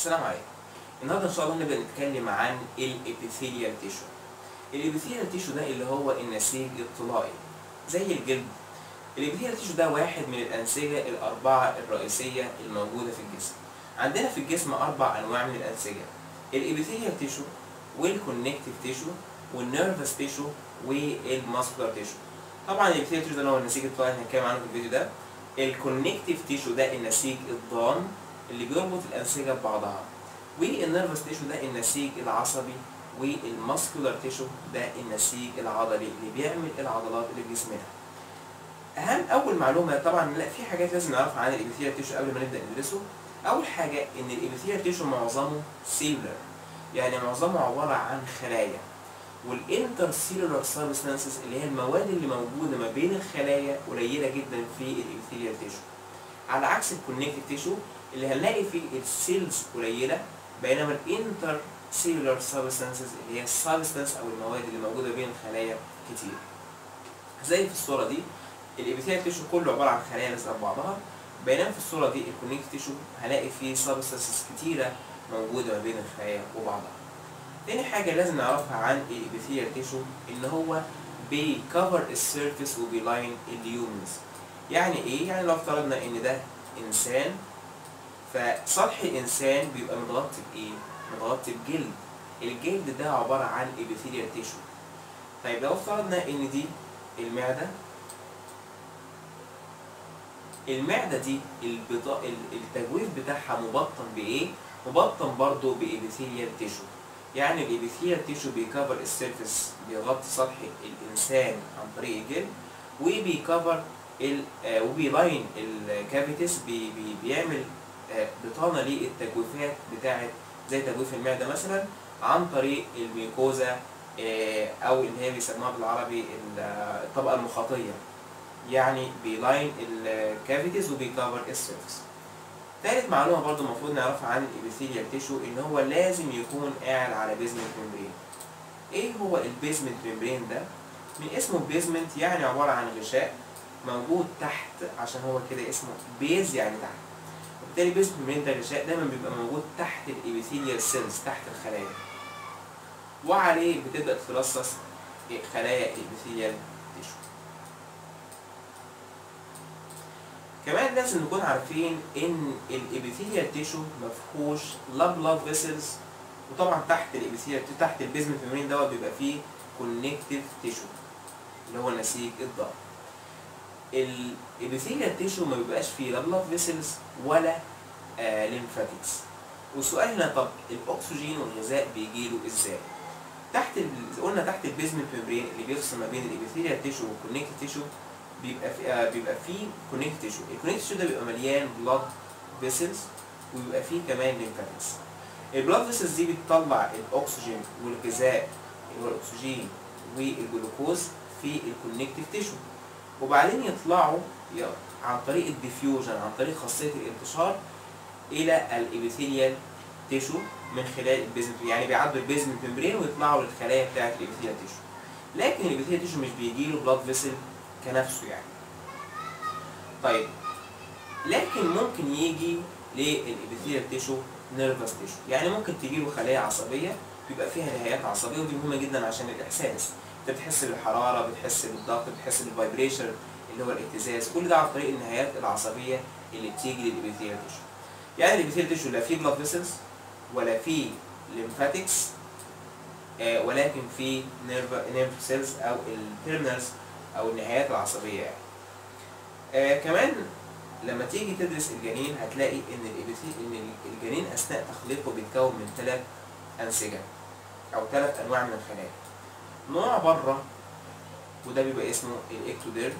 السلام عليكم النهارده ان شاء الله هنبدا نتكلم عن الابيثيليال تيشو الابيثيليال تيشو ده اللي هو النسيج الطلائي زي الجلد الابيثيليال تيشو ده واحد من الانسجه الاربعه الرئيسيه الموجوده في الجسم عندنا في الجسم اربع انواع من الانسجه الابيثيليال تيشو والكونكتيف تيشو والنيرفس تيشو والماسكولار تيشو طبعا الابيثيليال تيشو ده اللي هو النسيج الطلائي اللي هنتكلم عنه في الفيديو ده الكونكتيف تيشو ده النسيج الضام اللي بيربط الانسجه ببعضها والنيرفس تيشو ده النسيج العصبي والماسكولار تيشو ده النسيج العضلي اللي بيعمل العضلات اللي في جسمنا اهم اول معلومه طبعا لا في حاجات لازم نعرفها عن الابيثيليال تيشو قبل ما نبدا ندرسه اول حاجه ان الابيثيليال تيشو معظمه سيلولر يعني معظمه عباره عن خلايا والانترسيلولار سبستانسز اللي هي المواد اللي موجوده ما بين الخلايا قليله جدا في الابيثيليال تيشو على عكس الكونكتيف تيشو اللي هنلاقي فيه السيلز قليله بينما الانتر سيلولار سبستانسز اللي هي السبستانس او المواد اللي موجوده بين الخلايا كتير زي في الصوره دي الابيثيليال تيشو كله عباره عن خلايا لازقه ببعضها بينما في الصوره دي الكونكتيف تيشو هلاقي فيه سبستانسز كتيره موجوده ما بين الخلايا وبعضها تاني حاجة لازم نعرفها عن الابيثيليال تيشو ان هو بيكفر السيرفيس وبيلاين اليومنز يعني ايه؟ يعني لو افترضنا ان ده انسان فسطح الانسان بيبقى متغطي بايه؟ متغطي بجلد الجلد ده عبارة عن ابيثيليال تيشو طيب لو افترضنا ان دي المعدة المعدة دي البضا... التجويف بتاعها مبطن بايه؟ مبطن برضه بابيثيليال تيشو يعني الابيثيليال تيشو بيكفر السيرفيس بيغطي سطح الانسان عن طريق الجلد وبيكفر ال آه وبيلاين الكافيتيس بي بي بيعمل آه بطانه للتجويفات بتاعه زي تجويف المعده مثلا عن طريق الميكوزا آه او اللي هي بيسموها بالعربي الطبقه المخاطيه يعني بيلاين الكافيتيز وبيكفر السيرفيس تالت معلومة برضو المفروض نعرفها عن الابيثيليال تيشو ان هو لازم يكون قاعد على بيزمنت ممبرين ايه هو البيزمنت ممبرين ده من اسمه بيزمنت يعني عبارة عن غشاء موجود تحت عشان هو كده اسمه بيز يعني تحت وبالتالي بيزمنت ممبرين ده غشاء دايما بيبقى موجود تحت الابيثيليال سيلز تحت الخلايا وعليه بتبدأ تترصص خلايا الابيثيليال تيشو كمان لازم نكون عارفين ان الابيثيليال تيشو مفهوش لا بلاد فيسلز وطبعا تحت الابيثيليال تحت البيزمنت ميمبرين دوت بيبقى فيه كونكتيف تيشو اللي هو النسيج الضار الابيثيليال تيشو ما بيبقاش فيه لا بلاد فيسلز ولا آه ليمفاتكس والسؤال هنا طب الاكسجين والغذاء بيجيله ازاي تحت ال... قلنا تحت البيزمنت ميمبرين اللي بيفصل ما بين الابيثيليال تيشو والكونكتيف تيشو بيبقى في آه بيبقى فيه كونكت تيشو الكونكت تيشو ده بيبقى مليان بلاد فيسلز وبيبقى فيه كمان ليمفاتكس البلاد فيسلز دي بتطلع الاكسجين والغذاء اللي هو الاكسجين والجلوكوز في الكونكتيف تيشو وبعدين يطلعوا عن طريق الديفيوجن عن طريق خاصيه الانتشار الى الابيثيليال تيشو من خلال البيزمنت يعني بيعدوا البيزمنت ممبرين ويطلعوا للخلايا بتاعه الابيثيليال تيشو لكن الابيثيليال تيشو مش بيجيله بلاد فيسل كنفسه يعني طيب لكن ممكن يجي للابيثيليال تيشو نيرفس تيشو يعني ممكن تجيله خلايا عصبيه بيبقى فيها نهايات عصبيه ودي مهمه جدا عشان الاحساس انت بتحس بالحراره بتحس بالضغط بتحس بالفايبريشن اللي هو الاهتزاز كل ده عن طريق النهايات العصبيه اللي بتيجي للابيثيليال تيشو يعني الابيثيليال تيشو لا فيه بلاد فيسلز ولا فيه ليمفاتكس آه ولكن فيه نيرف نيرف سيلز او التيرمينالز او النهايات العصبيه يعني. آه كمان لما تيجي تدرس الجنين هتلاقي ان ان الجنين اثناء تخليقه بيتكون من ثلاث انسجه او ثلاث انواع من الخلايا نوع بره وده بيبقى اسمه الاكتوديرم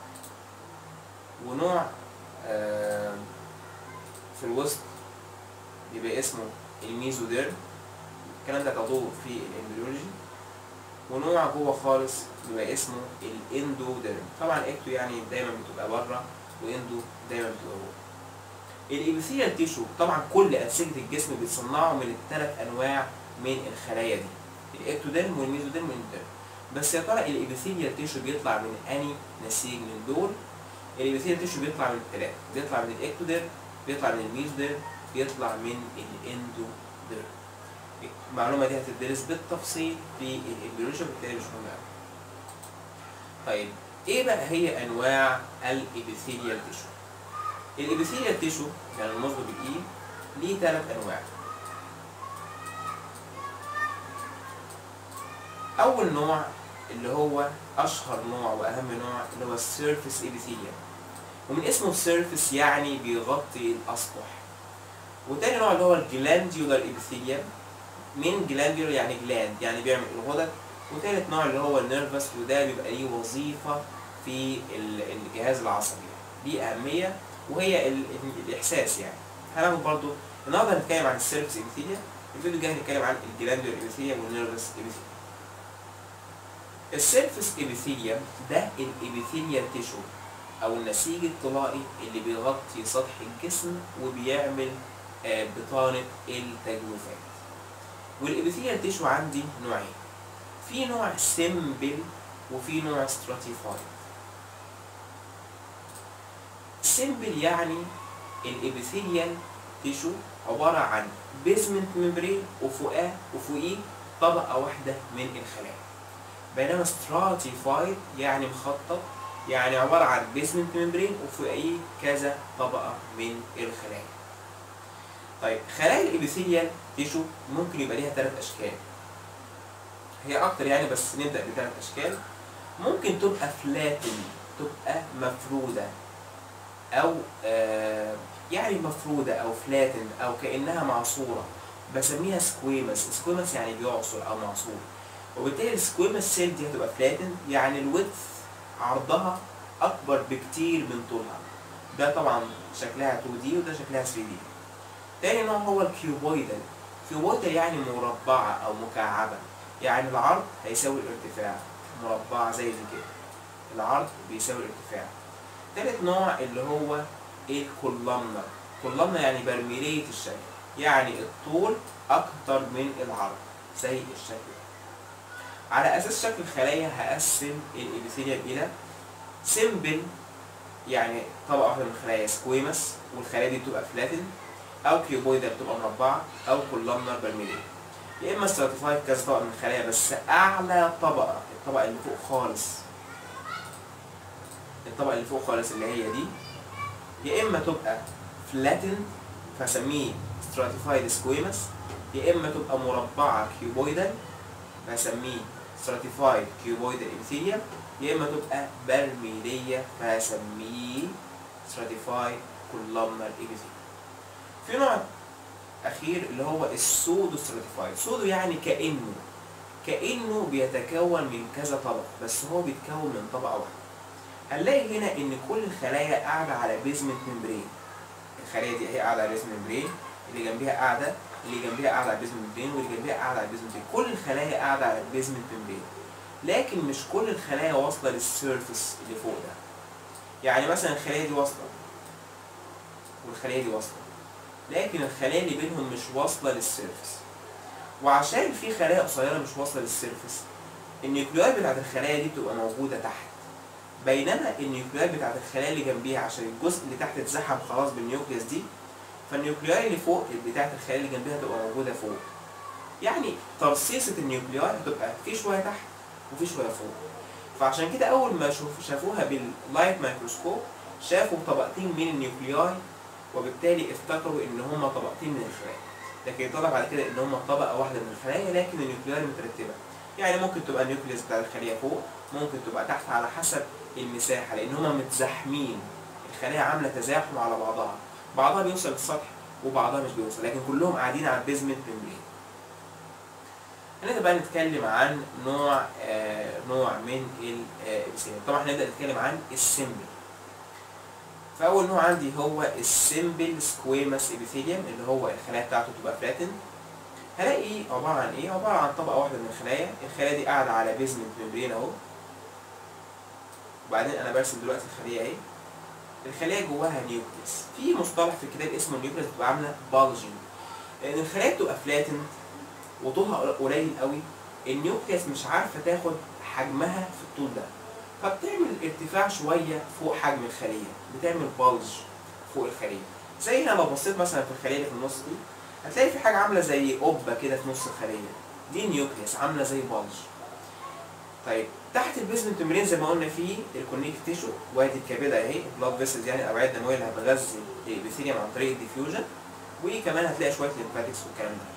ونوع آه في الوسط بيبقى اسمه الميزوديرم الكلام ده تاخدوه في الامبريولوجي ونوع جوه خالص بيبقى اسمه الاندوديرم طبعا اكتو يعني دايما بتبقى بره واندو دايما بتبقى جوه الابيثيليال تيشو طبعا كل انسجه الجسم بيتصنعوا من الثلاث انواع من الخلايا دي الاكتوديرم والميزوديرم والاندوديرم بس يا ترى الابيثيليال تيشو بيطلع من اني نسيج من دول الابيثيليال تيشو بيطلع من الثلاثه بيطلع من الاكتوديرم بيطلع من الميزوديرم بيطلع من الاندوديرم المعلومه دي هتدرس بالتفصيل في الامبريولوجي وبالتالي مش مهمه أوي. طيب ايه بقى هي انواع الابيثيليال تيشو الابيثيليال تيشو يعني المصدر بالاي ليه ثلاث انواع اول نوع اللي هو اشهر نوع واهم نوع اللي هو السيرفيس ابيثيليال ومن اسمه سيرفيس يعني بيغطي الاسطح وتاني نوع اللي هو الجلانديولار ابيثيليال من جلانديولار يعني جلاند يعني بيعمل الغدد وتالت نوع اللي هو النيرفس وده بيبقى ليه وظيفة في ال- الجهاز العصبي ليه أهمية وهي ال- ال- الإحساس يعني هناخد برضو النهارده هنتكلم عن السيرفس ابيثيليا الفيديو الجاي هنتكلم عن الجلانديولار ابيثيليا والنيرفس ابيثيليا السيرفس ابيثيليا ده الابيثيليا تيشو او النسيج الطلائي اللي بيغطي سطح الجسم وبيعمل آه، بطانة التجويفات والابيثيليال تيشو عندي نوعين في نوع سيمبل وفي نوع ستراتيفايد سيمبل يعني الابيثيليال تيشو عبارة عن بيزمنت ممبرين وفوقاه وفوقيه طبقة واحدة من الخلايا بينما ستراتيفايد يعني مخطط يعني عبارة عن بيزمنت ممبرين وفوقيه كذا طبقة من الخلايا طيب خلايا الابيثيليال تيشو ممكن يبقى ليها ثلاث اشكال هي اكتر يعني بس نبدا بثلاث اشكال ممكن تبقى فلاتن تبقى مفروده او آه يعني مفروده او فلاتن او كانها معصوره بسميها سكويمس سكويمس يعني بيعصر او معصور وبالتالي السكويمس سيل دي هتبقى فلاتن يعني الويدث عرضها اكبر بكتير من طولها ده طبعا شكلها 2 دي وده شكلها 3 دي تاني نوع هو الكيوبويدال كيوبويدال يعني مربعة أو مكعبة يعني العرض هيساوي الارتفاع مربعة زي دي كده العرض بيساوي الارتفاع تالت نوع اللي هو الكولامنر كولامنر يعني برميلية الشكل يعني الطول أكتر من العرض زي الشكل ده على أساس شكل الخلايا هقسم الإبيثيليوم إلى سيمبل يعني طبقة واحدة من الخلايا سكويمس والخلايا دي بتبقى فلاتن او كيوبويدال بتبقى مربعه او كولامنر برميليه يا اما ستراتيفايد كذا طبقه من الخلايا بس اعلى طبقه الطبقه اللي فوق خالص الطبقه اللي فوق خالص اللي هي دي يا اما تبقى فلاتن فاسميه ستراتيفايد سكويمس يا اما تبقى مربعه كيوبويدال فاسميه ستراتيفايد كيوبويدال ابيثيليوم يا اما تبقى برميليه فاسميه ستراتيفايد كولامنر ابيثيليوم في نوع اخير اللي هو السودو ستراتيفايد سودو يعني كانه كانه بيتكون من كذا طبقه بس هو بيتكون من طبقه واحده هنلاقي هنا ان كل الخلايا قاعده على بيزمنت ممبرين الخلايا دي هي قاعده على بيزمنت ممبرين اللي جنبيها قاعده اللي جنبيها قاعده على بيزمنت ممبرين واللي جنبيها قاعده على بيزمنت ممبرين كل الخلايا قاعده على بيزمنت ممبرين لكن مش كل الخلايا واصله للسيرفس اللي فوق ده يعني مثلا الخلايا دي واصله والخلايا دي واصله لكن الخلايا اللي بينهم مش واصله للسيرفس وعشان في خلايا قصيره مش واصله للسيرفس النيوكليولاي بتاعت الخلايا دي بتبقى موجوده تحت بينما النيوكليولاي بتاعت الخلايا اللي جنبيها عشان الجزء اللي تحت اتزحم خلاص بالنيوكليوس دي فالنيوكليولاي اللي فوق بتاعت الخلايا اللي جنبيها تبقى موجوده فوق يعني ترصيصه النيوكليولاي هتبقى في شويه تحت وفي شويه فوق فعشان كده اول ما شوف شافوها باللايت مايكروسكوب شافوا طبقتين من النيوكليولاي وبالتالي افتكروا ان هما طبقتين من الخلايا لكن طلع بعد كده ان هما طبقه واحده من الخلايا لكن النيوكليولاي مترتبه يعني ممكن تبقى النيوكليوس بتاع الخليه فوق ممكن تبقى تحت على حسب المساحه لان هما متزاحمين الخلايا عامله تزاحم على بعضها بعضها بيوصل للسطح وبعضها مش بيوصل لكن كلهم قاعدين على البيزمنت ممبرين هنبدا بقى نتكلم عن نوع آه نوع من الابيثيليوم طبعا هنبدا نتكلم عن السيمبل فاول نوع عندي هو السيمبل سكويمس ابيثيليوم اللي هو الخلايا بتاعته تبقى فلاتن هلاقي عباره عن ايه عباره عن طبقه واحده من الخلايا الخلايا دي قاعده على بيزمنت ممبرين اهو وبعدين انا برسم دلوقتي الخليه اهي الخليه جواها نيوكليس في مصطلح في الكتاب اسمه النيوكليس بتبقى عامله بالجين لان الخلايا بتبقى فلاتن وطولها قليل قوي النيوكليس مش عارفه تاخد حجمها في الطول ده فبتعمل ارتفاع شويه فوق حجم الخليه بتعمل بلج فوق الخليه زي هنا لو بصيت مثلا في الخليه اللي في النص دي هتلاقي في حاجه عامله زي قبه كده في نص الخليه دي النيوكليوس عامله زي بلج طيب تحت البيزمنت ممبرين زي ما قلنا فيه الكونيكت تيشو وادي الكبده اهي بلاد فيسلز يعني الاوعيه الدمويه اللي هتغذي الابيثيليوم عن طريق الديفيوجن وكمان هتلاقي شويه ليمفاتكس والكلام ده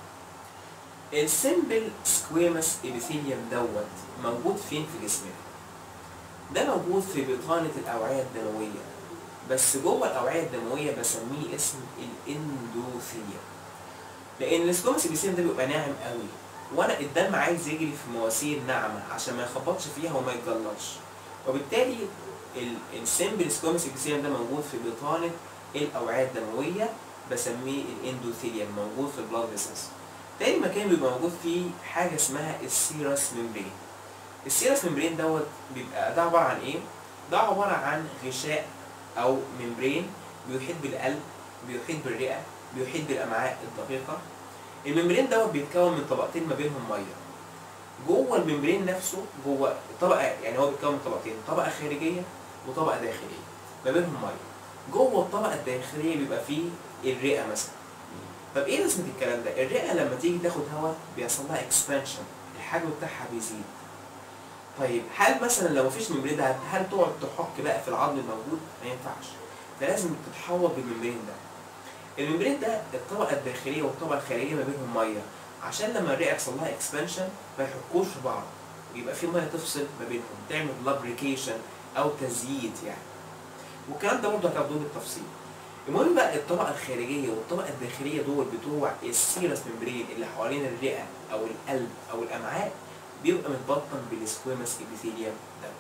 السمبل سكويمس ابيثيليوم دوت موجود فين في جسمنا ده موجود في بطانه الاوعيه الدمويه بس جوه الاوعيه الدمويه بسميه اسم الاندوثيليوم لان السكومس ابيثيليوم ده بيبقى ناعم قوي وانا الدم عايز يجري في مواسير ناعمه عشان ما يخبطش فيها وما يتجلطش وبالتالي السمبل سكومس ابيثيليوم ده موجود في بطانه الاوعيه الدمويه بسميه الاندوثيليوم موجود في البلاد فيسلز تاني مكان بيبقى موجود فيه حاجه اسمها السيرس ممبرين السيرس ممبرين دوت بيبقى ده عباره عن ايه ده عباره عن غشاء او ممبرين بيحيط بالقلب بيحيط بالرئه بيحيط بالامعاء الدقيقه الممبرين دوت بيتكون من طبقتين ما بينهم ميه جوه الممبرين نفسه جوه طبقه يعني هو بيتكون من طبقتين طبقه خارجيه وطبقه داخليه ما بينهم ميه جوه الطبقه الداخليه بيبقى فيه الرئه مثلا طب ايه لازمه الكلام ده الرئه لما تيجي تاخد هواء بيحصل لها اكسبانشن الحجم بتاعها بيزيد طيب هل مثلا لو مفيش ممبرين ده هل تقعد تحك بقى في العظم الموجود ما ينفعش فلازم تتحوط بالممبرين ده الممبرين ده الطبقه الداخليه والطبقه الخارجيه ما بينهم ميه عشان لما الرئه يحصل لها اكسبانشن ما يحكوش في بعض ويبقى في ميه تفصل ما بينهم تعمل لابريكيشن او تزييد يعني والكلام ده برضه هتاخدوه بالتفصيل المهم بقى الطبقه الخارجيه والطبقه الداخليه دول بتوع السيرس ممبرين اللي حوالين الرئه او القلب او الامعاء بيبقى متبطن بالسكويمس ابيثيليوم ده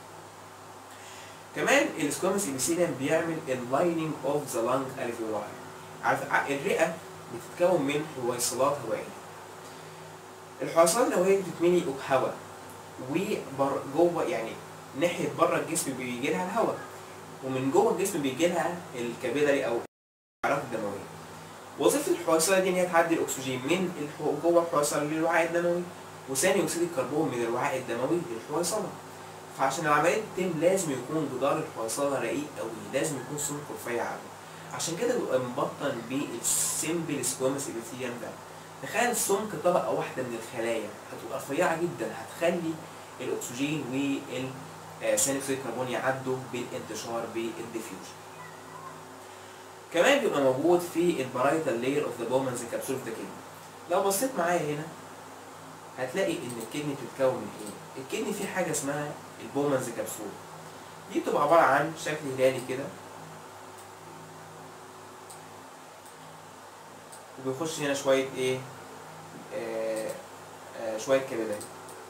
كمان السكويمس ابيثيليوم بيعمل اللايننج اوف ذا لانج الفيولاي عارف الرئه بتتكون من حويصلات هوائيه الحويصلات الهوائيه بتتملي هواء وبر جوه يعني ناحيه بره الجسم بيجي لها الهواء ومن جوه الجسم بيجي لها الكابيلاري او العلاقه الدمويه وظيفه الحويصله دي ان هي تعدي الاكسجين من الحو... جوه الحويصله للوعاء الدموي وثاني اكسيد الكربون من الوعاء الدموي للحويصله فعشان العمليه تتم لازم يكون جدار الحويصله رقيق قوي لازم يكون سمك رفيع قوي عشان كده بيبقى مبطن بالسيمبل سكومس ابيثيليوم ده تخيل سمك طبقه واحده من الخلايا هتبقى رفيعه جدا هتخلي الاكسجين وال ثاني اكسيد الكربون يعدوا بالانتشار بالديفيوجن كمان بيبقى موجود في البرايتال لاير اوف ذا بومنز كابسول اوف ذا كدني لو بصيت معايا هنا هتلاقي ان الكدني بتتكون من ايه الكدني فيه حاجه اسمها البومنز كابسول دي بتبقى عباره عن شكل هلالي كده وبيخش هنا شويه ايه آه آه شويه كبدات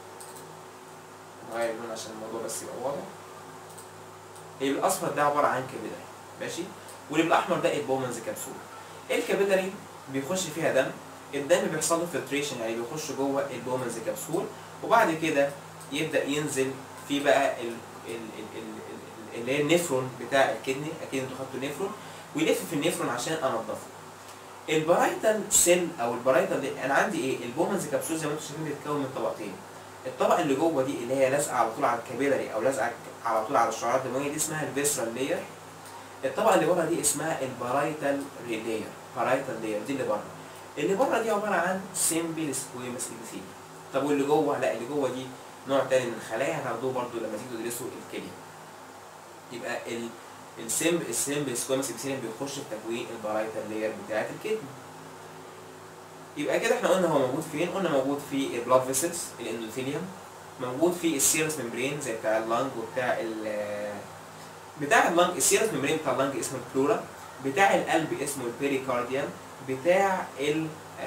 نغير اللون عشان الموضوع بس يبقى واضح اللي بالاصفر ده عباره عن كابيلاري ماشي واللي بالاحمر ده البومنز كبسول الكابيلاري بيخش فيها دم الدم بيحصل له فلتريشن يعني بيخش جوه البومنز كبسول وبعد كده يبدا ينزل في بقى ال ال ال ال ال اللي هي النفرون بتاع الكدني اكيد انتوا خدتوا نفرون ويلف في النفرون عشان انضفه البرايتال سيل او البرايتال انا عندي ايه البومنز كبسول زي ما انتم شايفين بيتكون من طبقتين الطبقه اللي جوه دي اللي هي لازقه على طول على الكابيلاري او لازقه على طول على الشعيرات الدمويه دي اسمها الفيسرال لاير الطبقه اللي بره دي اسمها البرايتال لاير بارايتال لاير دي اللي بره اللي بره دي عباره عن سيمبل سكويمس ابيثيليوم طب واللي جوه لا اللي جوه دي نوع تاني من الخلايا هتاخدوه برضو لما تيجوا تدرسوا الكليه يبقى ال السيمب السيمبل سكويمس ابيثيليوم بيخش في تكوين البرايتال لاير بتاعه الكدني يبقى كده احنا قلنا هو موجود فين قلنا موجود في البلاد فيسلز الاندوثيليوم موجود في السيرس ممبرين زي بتاع اللنج وبتاع ال بتاع اللنج السيرس ممبرين بتاع اللنج اسمه البلورا بتاع القلب اسمه البيريكارديوم بتاع ال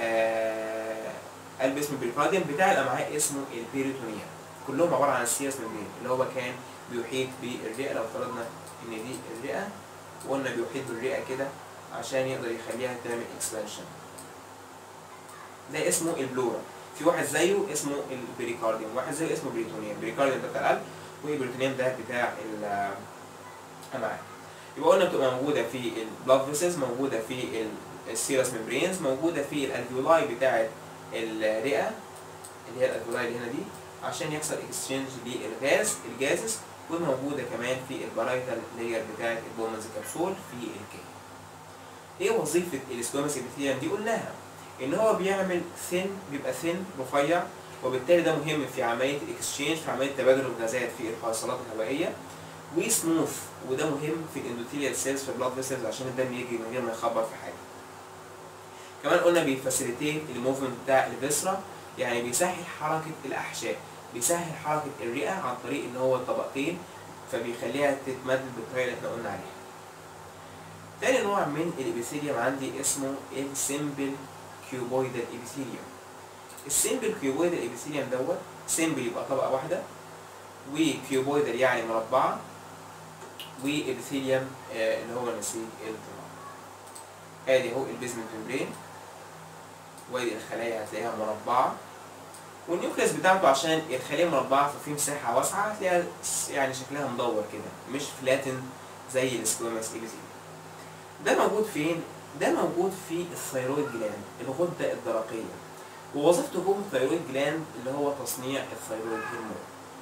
قلب اسمه البيريكارديوم بتاع الامعاء اسمه البيريتونيوم كلهم عباره عن السيرس ممبرين اللي هو كان بيحيط بالرئه لو فرضنا ان دي الرئه وقلنا بيحيط بالرئه كده عشان يقدر يخليها تعمل اكسبانشن ده اسمه البلورا في واحد زيه اسمه البريكارديوم واحد زيه اسمه بريتونيوم بريكارديوم ده بتاع القلب والبريتونيوم ده بتاع الامعاء يبقى قلنا بتبقى موجوده في البلاد فيسلز موجوده في السيرس ممبرينز موجوده في الالفيولاي بتاعه الرئه اللي هي الالفيولاي اللي هنا دي عشان يحصل اكسشينج للغاز الجازز وموجوده كمان في البرايتال لاير بتاعه البومنز كبسول في الكلى ايه وظيفه السكويمس ابيثيليوم دي قلناها ان هو بيعمل ثين بيبقى ثين رفيع وبالتالي ده مهم في عمليه الاكسشينج في عمليه تبادل الغازات في الحاصلات الهوائيه وسموث وده مهم في الاندوثيليال سيلز في البلاد فيسلز عشان الدم يجي من غير ما يخبط في حاجه كمان قلنا بيفاسيليتيت الموفمنت بتاع الفيسرا يعني بيسهل حركه الاحشاء بيسهل حركه الرئه عن طريق ان هو طبقتين فبيخليها تتمدد بالطريقه اللي احنا قلنا عليها تاني نوع من الابيثيليوم عندي اسمه السيمبل كيوبويدال ابيثيليوم السيمبل كيوبويدال ابيثيليوم دوت سيمبل يبقى طبقه واحده وكيوبويدال يعني مربعه وابيثيليوم آه اللي هو النسيج الطلاء ادي اهو البيزمنت ممبرين وادي الخلايا هتلاقيها مربعه والنيوكليس بتاعته عشان الخليه مربعه ففي مساحه واسعه هتلاقيها يعني شكلها مدور كده مش فلاتن زي السكويمس ابيثيليوم ده موجود فين؟ ده موجود في الثيرويد جلاند الغده الدرقيه ووظيفته جوه الثيرويد جلاند اللي هو تصنيع الثيرويد هرمون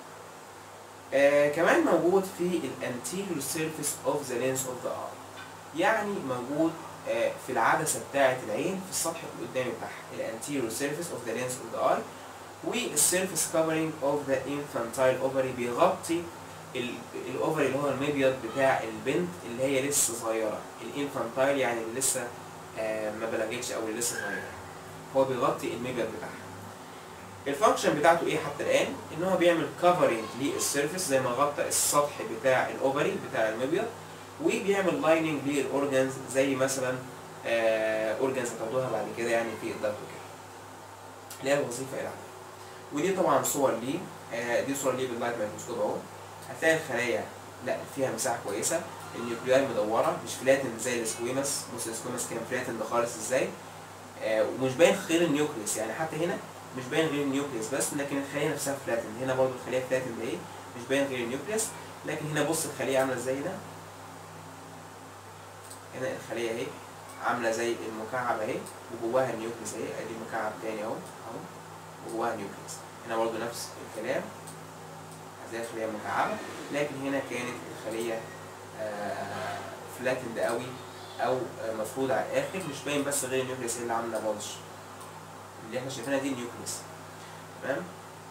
آه كمان موجود في الانتيريور سيرفيس اوف ذا لينس اوف ذا اي يعني موجود آه في العدسه بتاعه العين في السطح القدامي بتاعها الانتيريور سيرفيس اوف ذا لينس اوف ذا اي والسيرفيس كفرنج اوف ذا انفانتايل اوفري بيغطي الاوفري اللي هو المبيض بتاع البنت اللي هي لسه صغيره الانفانتايل يعني اللي لسه آه ما بلغتش او اللي لسه صغيره هو بيغطي المبيض بتاعها الفانكشن بتاعته ايه حتى الان ان هو بيعمل كفرنج للسيرفيس زي ما غطى السطح بتاع الاوفري بتاع المبيض وبيعمل لايننج للاورجنز زي مثلا اورجنز هتاخدوها بعد كده يعني في الضغط وكده اللي هي الوظيفه العامه ودي طبعا صور ليه آه دي صور ليه باللايت مايكروسكوب اهو هتلاقي الخلايا لا فيها مساحه كويسه النيوكلياي مدوره مش فلاتن زي السكويمس بص السكويمس كان فلاتن ده خالص ازاي آه ومش باين غير النيوكليس يعني حتى هنا مش باين غير النيوكليس بس لكن الخليه نفسها فلاتن هنا برضو الخليه فلاتن ده ايه مش باين غير النيوكليس لكن هنا بص الخليه عامله ازاي ده هنا الخليه اهي عامله زي المكعب اهي وجواها النيوكليس اهي ادي مكعب تاني اهو اهو وجواها النيوكليس هنا برضو نفس الكلام زي الخليه مكعبه لكن هنا كانت الخليه آه فلاتند قوي او آه مفروض على الاخر مش باين بس غير النيوكليس اللي عامله بلج اللي احنا شايفينها دي النيوكليس تمام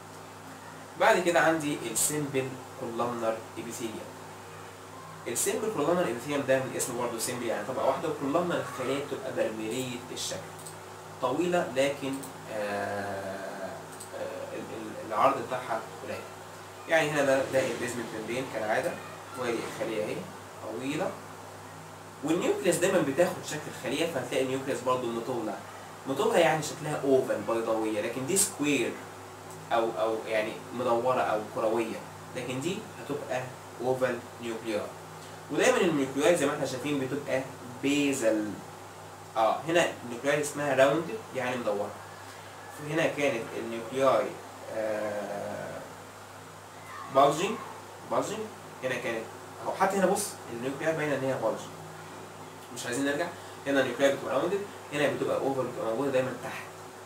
بعد كده عندي السيمبل كولامنر ابيثيليوم السيمبل كولامنر ابيثيليوم ده من اسمه برضه سيمبل يعني طبقه واحده وكولامنر الخليه بتبقى برميليه الشكل طويله لكن آه العرض بتاعها قليل يعني هنا ده ده البيزمنت ممبرين كالعاده وادي الخليه اهي طويله والنيوكليس دايما بتاخد شكل الخليه فهتلاقي النيوكليس برضه مطوله مطوله يعني شكلها اوفال بيضاويه لكن دي سكوير او او يعني مدوره او كرويه لكن دي هتبقى اوفال نيوكليار ودايما النيوكليار زي ما احنا شايفين بتبقى بيزل اه هنا النيوكليار اسمها راوند يعني مدوره هنا كانت النيوكلياي آه بالجنج بالجنج هنا كانت اهو حتى هنا بص النيوكليار باينه ان هي بالجنج مش عايزين نرجع هنا النيوكليار بتبقى راوندد هنا بتبقى اوفر بتبقى موجوده دايما تحت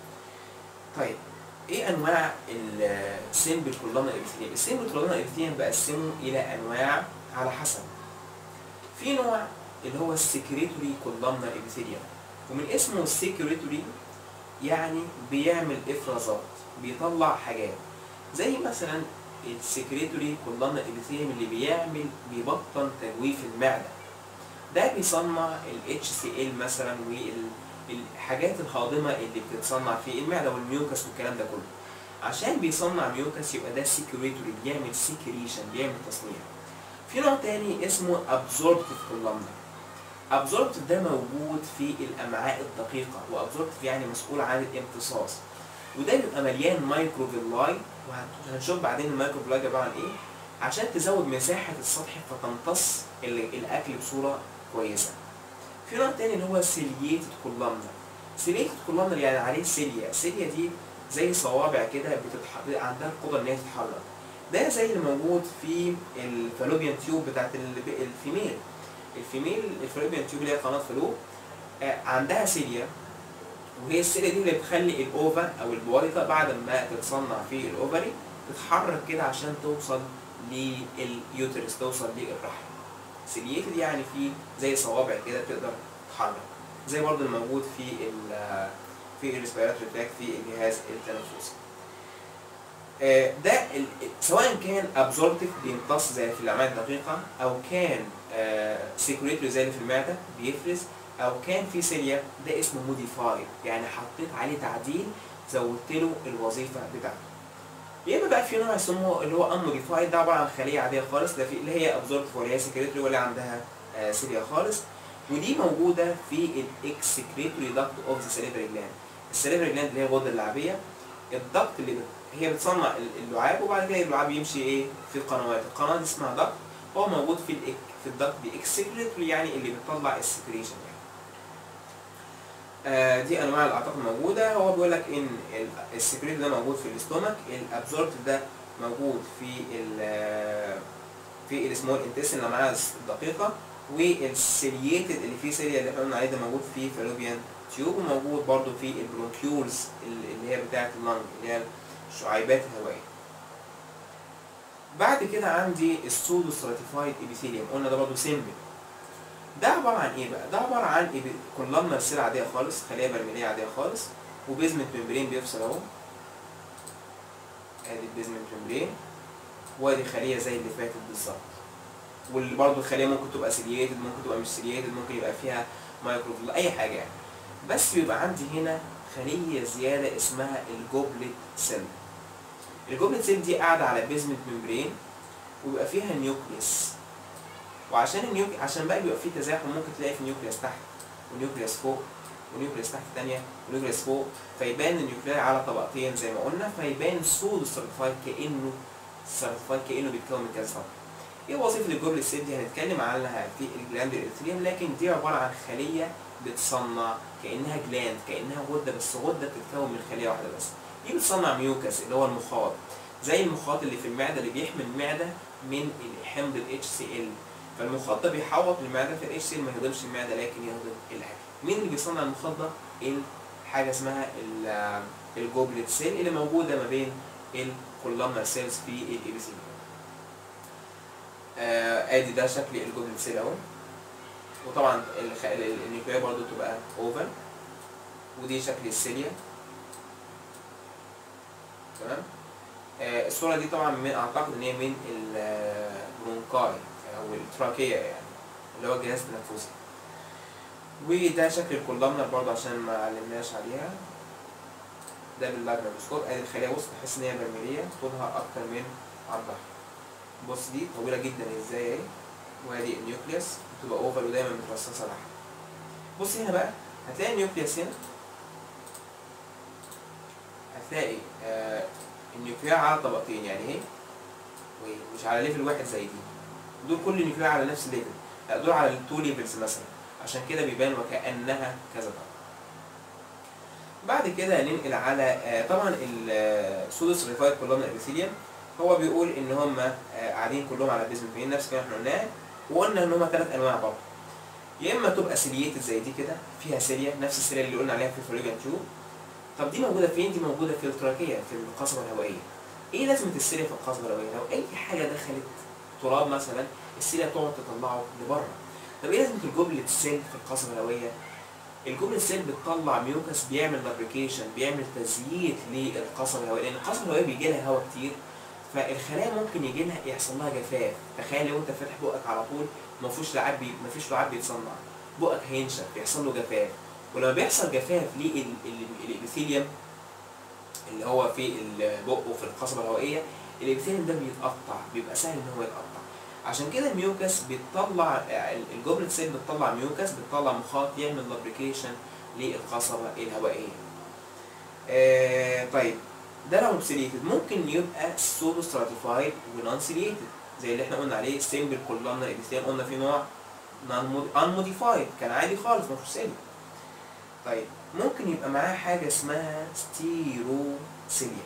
طيب ايه انواع السيمبل كولونا ابيثيليوم السيمبل كولونا ابيثيليوم بقسمه الى انواع على حسب في نوع اللي هو السكريتوري كولونا ابيثيليوم ومن اسمه السكريتوري يعني بيعمل افرازات بيطلع حاجات زي مثلا السكريتوري كولونا ابيثيليوم اللي بيعمل بيبطن تجويف المعده ده بيصنع ال HCl مثلا والحاجات الهاضمه اللي بتتصنع في المعده والميوكس والكلام ده كله عشان بيصنع ميوكس يبقى ده سكريتوري بيعمل سكريشن بيعمل تصنيع في نوع تاني اسمه ابزوربتيف كولومنا ابزوربتيف ده موجود في الامعاء الدقيقه وابزوربتيف يعني مسؤول عن الامتصاص وده بيبقى مليان مايكروفيلاي وهنشوف بعدين المايكروفيلاي عباره عن ايه عشان تزود مساحه السطح فتمتص الاكل بصوره كويسه في نوع تاني اللي هو سيلييتد كولامنر سيلييتد كولامنر يعني عليه سيليا سيليا دي زي صوابع كده بتتح... عندها القدره ان هي تتحرك ده زي اللي موجود في الفالوبيان تيوب بتاعت الفيميل الفيميل الفالوبيان تيوب اللي هي قناه فلو عندها سيليا وهي السيليا دي اللي بتخلي الاوفا او البويضه بعد ما تتصنع في الاوفري تتحرك كده عشان توصل لليوترس توصل للرحم سيلييتد يعني في زي صوابع كده تقدر تتحرك زي برضو الموجود في ال في الريسبيراتوري تراك في الجهاز التنفسي آه، ده ال- سواء كان ابزوربتيف بيمتص زي في الامعاء الدقيقه او كان سيكوريتوري زي اللي في المعده بيفرز او كان في سيليا ده اسمه موديفايد يعني حطيت عليه تعديل زودت له الوظيفه بتاعته يا اما بقى في نوع اسمه اللي هو unmodified ده عباره عن خليه عاديه خالص ده في اللي هي ابزوربتيف ولا هي سيكريتوري ولا عندها آه، سيليا خالص ودي موجوده في الاكسكريتوري داكت اوف ذا سيليبري جلاند السيليبري جلاند اللي هي الغده اللعابيه الضغط اللي بت... هي بتصنع ال- اللعاب وبعد كده اللعاب يمشي ايه في القنوات القناه دي اسمها ضغط هو موجود في الإك... في الضغط دي اكسكريتوري يعني اللي بتطلع السكريشن يعني آه دي انواع الاعضاء الموجوده هو بيقول لك ان السكريت ده موجود في الاستومك الابزوربت ده موجود في ال في السمول انتستين الامعاء الدقيقه والسيلييتد اللي فيه سيليا اللي احنا قلنا عليه ده موجود في فالوبيان تيوب وموجود برضو في البرونكيولز اللي هي بتاعه اللنج اللي هي الشعيبات الهوائيه بعد كده عندي السودو ستراتيفايد ابيثيليوم قلنا ده برضو سيمبل ده عباره عن ايه بقى ده عباره عن كولامنا سيل عاديه خالص خليه برميليه عاديه خالص وبيزمنت ممبرين بيفصل اهو ادي البيزمنت ممبرين وادي خليه زي اللي فاتت بالظبط واللي برضه الخليه ممكن تبقى سيلييتد ممكن تبقى مش سيلييتد ممكن يبقى فيها مايكروفيل اي حاجه يعني بس بيبقى عندي هنا خليه زياده اسمها الجوبلت سيل الجوبلت سيل دي قاعده على بيزمنت ممبرين ويبقى فيها نيوكليس وعشان النيوك عشان بقى بيبقى فيه تزاحم ممكن تلاقي في نيوكليس تحت ونيوكليس فوق ونيوكليس تحت تانية ونيوكليس فوق فيبان النيوكليس على طبقتين زي ما قلنا فيبان سودو ستراتيفايد كانه ستراتيفايد كانه بيتكون من كذا طبقه ايه وظيفه الجوبلت سيل دي هنتكلم عنها في الجلاند الارثريوم لكن دي عباره عن خليه بتصنع كانها جلاند كانها غده بس غده بتتكون من خليه واحده بس دي بتصنع ميوكس اللي هو المخاط زي المخاط اللي في المعده اللي بيحمي المعده من حمض ال HCl فالمخاط ده بيحوط المعده في ال HCl ما يهضمش المعده لكن يهضم الاكل مين اللي بيصنع المخاط ده؟ حاجه اسمها ال- الجوبلت سيل اللي موجوده ما بين الكولامنر سيلز في الابيثيليوم آه ادي ده شكل الجوبلت سيل اهو وطبعا الخ- ال- ال- النيوكليا برضو تبقى اوفل ودي شكل السيليا تمام آه الصوره دي طبعا من اعتقد ان هي من البرونكاي او التراكيه يعني اللي هو الجهاز التنفسي وده شكل الكولامنر برضه عشان ما علمناش عليها ده باللاج ميكروسكوب ادي الخليه بص تحس ان هي برميليه طولها اكتر من عرضها بص دي طويله جدا ازاي اهي وادي النيوكليوس بتبقى اوفر ودايما مترصصه تحت بص هنا بقى هتلاقي النيوكليوس هنا هتلاقي آه النيوكليا على طبقتين يعني اهي ومش على ليفل واحد زي دي دول كل نيوكليا على نفس الليفل لا دول على التو ليفلز مثلا عشان كده بيبان وكانها كذا طبقه بعد كده ننقل على آه، طبعا السودوس ريفايد كولومنا ابيثيليوم هو بيقول ان هم قاعدين كلهم على بيزمنتين نفس الكلام احنا قلناه وقلنا ان هم ثلاث انواع برضه يا اما تبقى سيلييتد زي دي كده فيها سيليا نفس السيليا اللي قلنا عليها في الفلوجان تيوب طب دي موجوده فين دي موجوده في التراكيه في القصبه الهوائيه ايه لازمه السيليا في القصبه الهوائيه لو اي حاجه دخلت تراب مثلا السيليا تقعد تطلعه لبره طب ايه لازمه الجبلة سيل في القصبه الهوائيه الجبلة سيل بتطلع ميوكس بيعمل لابريكيشن بيعمل تزييت للقصبة الهوائية لأن القصبة الهوائية بيجي لها هواء كتير فالخلايا ممكن يجي لها يحصل لها جفاف تخيل لو انت فاتح بقك على طول ما فيهوش لعاب بي... ما فيش لعاب بيتصنع بقك هينشف بيحصل له جفاف ولما بيحصل جفاف للابيثيليوم اللي هو في البق وفي القصبة الهوائية الابيثيليوم ده بيتقطع بيبقى سهل ان هو يتقطع عشان كده الميوكس بتطلع الجوبلت سيل بتطلع ميوكس بتطلع مخاط يعمل لابريكيشن للقصبة الهوائية آه طيب ده لو سيليتد ممكن يبقى سودو ستراتيفايد ونون سيليتد زي اللي احنا قلنا عليه سيمبل كولامنا ابيثيليوم قلنا في نوع ان موديفايد كان عادي خالص ما فيهوش سيليا طيب ممكن يبقى معاه حاجه اسمها ستيروسيليا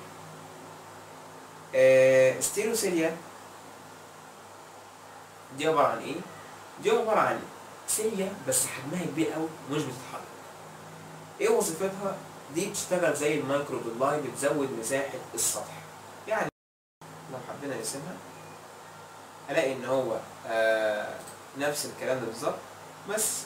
آه ستيروسيليا دي عباره عن ايه دي عباره عن سيليا بس حجمها كبير قوي ومش بتتحرك ايه وظيفتها دي بتشتغل زي المايكروبيلاي بتزود مساحه السطح يعني لو حبينا نرسمها هلاقي ان هو آه نفس الكلام ده بالظبط بس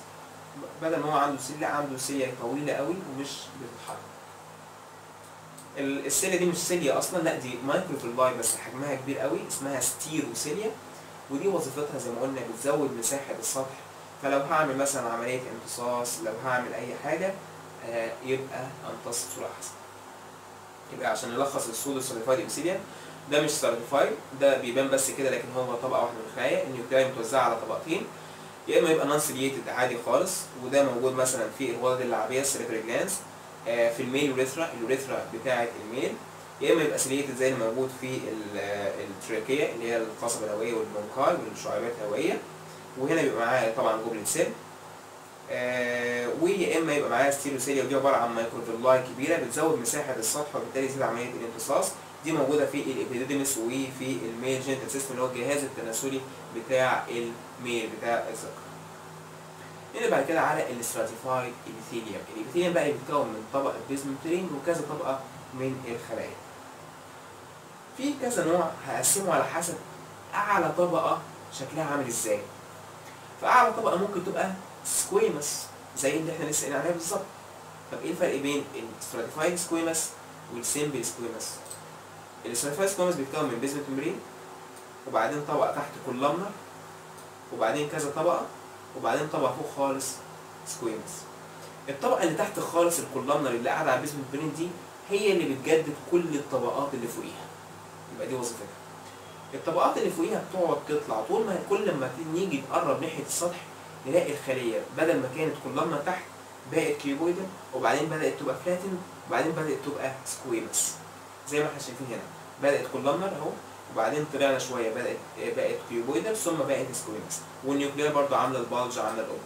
بدل ما هو عنده سيل لا عنده سيليا طويله قوي ومش بتتحرك ال- السيليا دي مش سيليا اصلا لا دي مايكروفيلباي بس حجمها كبير قوي اسمها ستيروسيليا ودي وظيفتها زي ما قلنا بتزود مساحه السطح فلو هعمل مثلا عمليه امتصاص لو هعمل اي حاجه آه، يبقى امتص بصوره احسن يبقى عشان نلخص السودو سيرتيفايد ابسيليا ده مش سيرتيفايد ده بيبان بس كده لكن هو طبقه واحده من الخلايا النيوكلياي متوزعه على طبقتين يا اما يبقى نون سيليتد عادي خالص وده موجود مثلا في الغدد اللعابيه السيريبرال جلانس في الميل يوريثرا اليوريثرا بتاعه الميل يا اما يبقى سيليتد زي اللي موجود في ال- آه، التراكيه اللي هي القصبه الهوائيه والبرونكاي والشعيبات الهوائيه وهنا بيبقى معاه طبعا جوبلت سيل آه ويا اما يبقى معاها ستيروسيليا ودي عباره عن مايكروفيلاي كبيره بتزود مساحه السطح وبالتالي تزيد عمليه الامتصاص دي موجوده في الابيديديمس وفي الميل جينيتال سيستم اللي هو الجهاز التناسلي بتاع الميل بتاع الذكر. نيجي بعد كده على الاستراتيفايد ابيثيليوم، الابيثيليوم بقى بيتكون من طبقه بيزمنترين وكذا طبقه من الخلايا. في كذا نوع هقسمه على حسب اعلى طبقه شكلها عامل ازاي. فاعلى طبقه ممكن تبقى سكويمس زي اللي احنا لسه قايلين عليها بالظبط. طب ايه الفرق بين الستراتيفايد سكويمس والسيمبل سكويمس؟ الستراتيفايد سكويمس بيتكون من بيزمنت ممبرين وبعدين طبقه تحت كولامنر وبعدين كذا طبقه وبعدين طبقه فوق خالص سكويمس. الطبقه اللي تحت خالص الكولامنر اللي قاعده على البيزمنت ممبرين دي هي اللي بتجدد كل الطبقات اللي فوقيها. يبقى دي وظيفتها. الطبقات اللي فوقيها بتقعد تطلع طول ما كل ما نيجي نقرب ناحيه السطح نلاقي الخليه بدل ما كانت كولامنر تحت بقت كيوبويدال وبعدين بدات تبقى فلاتن وبعدين بدات تبقى سكويمس زي ما احنا شايفين هنا بدات كولامنر اهو وبعدين طلعنا شويه بدات بقت كيوبويدال ثم بقت سكويمس والنيوكلير برضو عامله البالج عامله الاوب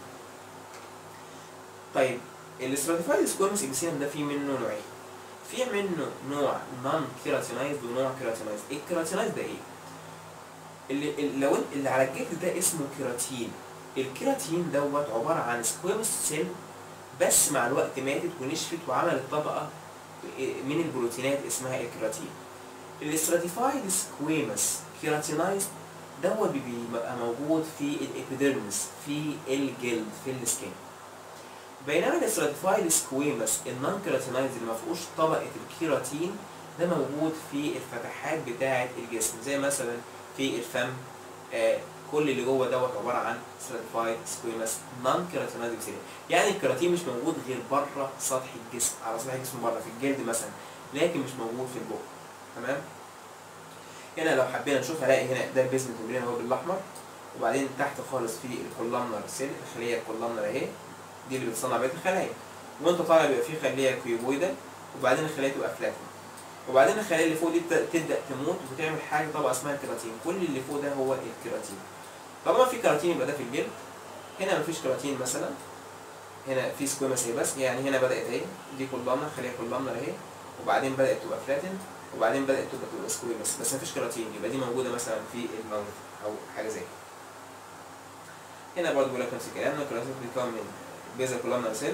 طيب الاستراتيفايد سكويمس ابيثيليوم ده فيه منه نوعين في منه نوع نون كيراتينايزد ونوع كيراتينايزد الكيراتينايزد ده ايه اللي اللي لو اللي على الجلد ده اسمه كيراتين الكيراتين دوت عباره عن سكويمس سيل بس مع الوقت ماتت ونشفت وعملت طبقه من البروتينات اسمها الكيراتين الاستراتيفايد سكويمس كيراتينايزد دوت بيبقى موجود في الابيديرمس في الجلد في السكين بينما الاستراتيفايد سكويمس النون كيراتينايزد اللي ما فيهوش طبقه الكيراتين ده موجود في الفتحات بتاعه الجسم زي مثلا في الفم آه كل اللي جوه دوت عباره عن stratified squamous non keratinoid epithelium يعني الكيراتين مش موجود غير بره سطح الجسم على سطح الجسم بره في الجلد مثلا لكن مش موجود في البق تمام هنا لو حبينا نشوف هلاقي هنا ده البيزمنت ممبرين اهو بالاحمر وبعدين تحت خالص في الكولامنر سيل الخليه الكولامنر اهي دي اللي بتصنع بقيه الخلايا وانت طالع بيبقى في خليه كيوبويدال وبعدين الخليه تبقى فلاتن وبعدين الخلايا اللي فوق دي تبدا تموت وتعمل حاجه طبقه اسمها الكيراتين كل اللي فوق ده هو الكيراتين طالما في كيراتين يبقى ده في الجلد هنا مفيش كيراتين مثلا هنا في سكويمس اهي بس يعني هنا بدات اهي دي كولامنر خليه كولامنر اهي وبعدين بدات تبقى فلاتن وبعدين بدات تبقى تبقى سكويمس بس مفيش كيراتين يبقى دي موجوده مثلا في الماوث او حاجه زي كده هنا برضه بيقول لك نفس الكلام الكيراتين بيتكون من بيزا كولامنر سيل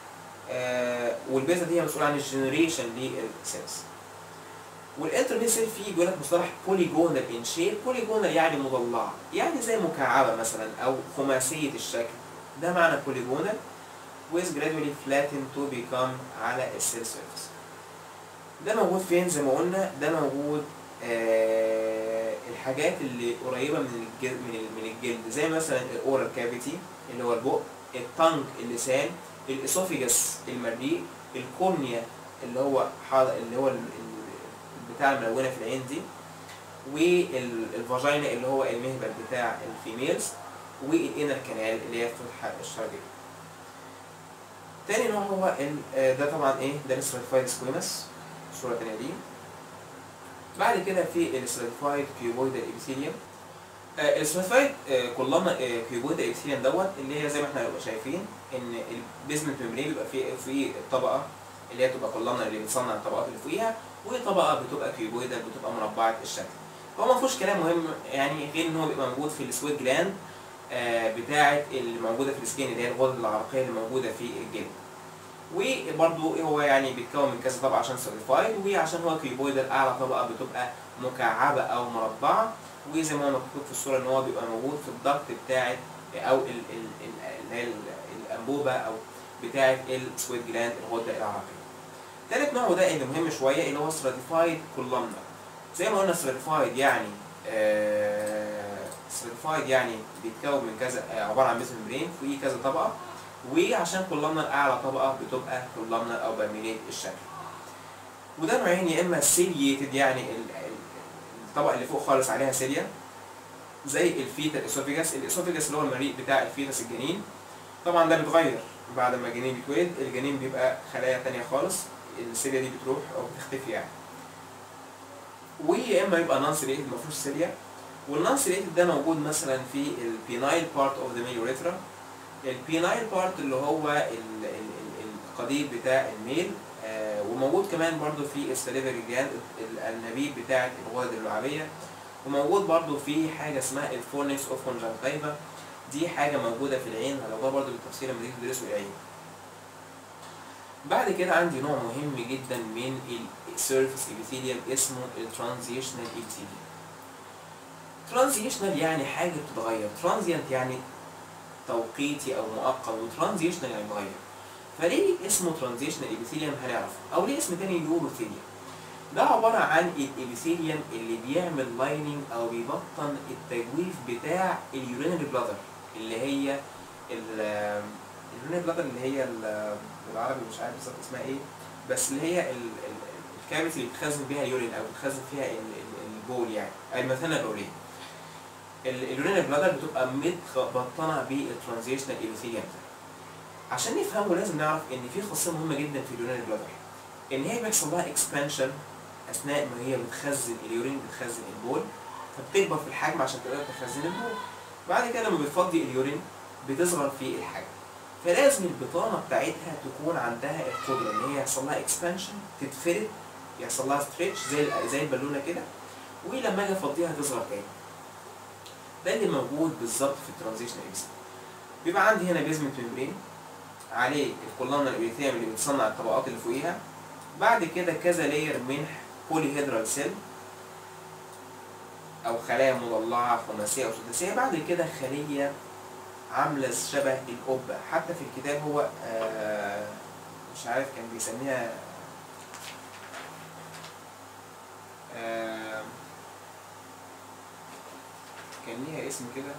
آه والبيزا دي هي مسؤوله عن الجنريشن للسيلز والانترميد سيل فيه بيقول لك مصطلح بوليجونال ان شيب بوليجونال يعني مضلعه يعني زي مكعبه مثلا او خماسيه الشكل ده معنى بوليجونال with gradually flattened to become على السيل سيرفيس ده موجود فين زي ما قلنا ده موجود آه الحاجات اللي قريبه من الجلد من, ال- من الجلد زي مثلا الاورال كافيتي اللي هو البق التنج اللسان الاسوفيجاس المريء الكورنيا اللي هو حاضر اللي هو ال- ال- بتاع الملونه في العين دي والفاجينا اللي هو المهبل بتاع الفيميلز والانر كانال اللي هي الفتحه الشرجيه تاني نوع هو ال- آه، ده طبعا ايه ده الستراتيفايد سكويمس الصوره التانيه دي بعد كده في الستراتيفايد كيوبويدال ابيثيليوم الستراتيفايد كولوما كيوبويدال ابيثيليوم دوت اللي هي زي ما احنا بنبقى شايفين ان البيزمنت ميمبرين بيبقى فيه في الطبقه اللي هي بتبقى كولوما اللي بتصنع الطبقات اللي فوقيها وطبقه بتبقى كيوبويدال بتبقى مربعه الشكل هو ما فيهوش كلام مهم يعني غير ان هو بيبقى موجود في السويت جلاند آه، بتاعه اللي موجوده في السكين اللي هي الغدد العرقيه اللي موجوده في الجلد وبرضه هو يعني بيتكون من كذا طبقه عشان سيرتيفايد وعشان هو كيوبويدال اعلى طبقه بتبقى مكعبه او مربعه وزي ما هو مكتوب في الصوره ان هو بيبقى موجود في الضغط بتاعه او ال- ال- ال- اللي هي ال- الانبوبه او بتاعه السويت جلاند الغده العرقيه تالت نوع وده اللي مهم شويه اللي هو stratified columnar زي ما قلنا stratified يعني stratified يعني بيتكون من كذا آه، عباره عن ميزومبرين فوقيه كذا طبقه وعشان columnar اعلى طبقه بتبقى columnar او برميليت الشكل وده نوعين يا اما سيليتد يعني ال- ال- الطبقه اللي فوق خالص عليها سيليا زي الفيتا الاسوفيجاس الاسوفيجاس اللي هو المريء بتاع الفيتس الجنين طبعا ده بيتغير بعد ما الجنين بيتولد الجنين بيبقى خلايا تانية خالص السيليا دي بتروح او بتختفي يعني ويا اما يبقى نون سيليتد ما فيهوش سيليا والنون سيليتد ده موجود مثلا في البينايل بارت اوف ذا ميل البينايل بارت اللي هو ال- ال- ال- القضيب بتاع الميل آه، وموجود كمان برضو في السليفري جلاند الانابيب بتاعه الغدد اللعابيه وموجود برضو في حاجه اسمها الفورنكس اوف كونجنكتيفا دي حاجه موجوده في العين هناخدها برضو بالتفصيل لما تيجي تدرسوا العين بعد كده عندي نوع مهم جدا من السيرفيس ابيثيليوم اسمه الترانزيشنال ابيثيليوم ترانزيشنال يعني حاجه بتتغير ترانزيانت يعني توقيتي او مؤقت وترانزيشنال يعني متغير فليه اسمه ترانزيشنال ابيثيليوم هنعرف او ليه اسم تاني يوروثيليوم ده عبارة عن الابيثيليوم اللي بيعمل لايننج او بيبطن التجويف بتاع اليورينري بلادر اللي هي ال- اليورينري بلادر اللي هي ال- بالعربي مش عارف بالظبط اسمها ايه بس اللي هي ال- ال- الكافيتي اللي بتخزن بيها اليورين او بتخزن فيها ال- ال- البول يعني المثانة البولية اليورينري بلادر بتبقى متبطنة بالترانزيشنال ابيثيليوم ده عشان نفهمه لازم نعرف ان في خاصيه مهمه جدا في اليورين بلادر ان هي بيحصل لها اكسبانشن اثناء ما هي بتخزن اليورين بتخزن البول فبتكبر في الحجم عشان تقدر تخزن البول بعد كده لما بتفضي اليورين بتصغر في الحجم فلازم البطانه بتاعتها تكون عندها القدره ان هي يحصل لها اكسبانشن تتفرد يحصل لها ستريتش زي زي البالونه كده ولما اجي افضيها تصغر تاني ده اللي موجود بالظبط في الترانزيشن اكس بيبقى عندي هنا بيزمنت ممبرين عليه الكولونا الابيثيليوم اللي بتصنع الطبقات اللي فوقيها بعد كده كذا لاير من بولي هيدرال سيل او خلايا مضلعه خماسيه او سداسيه بعد كده خليه عامله شبه القبه حتى في الكتاب هو آه مش عارف كان بيسميها آه كان ليها اسم كده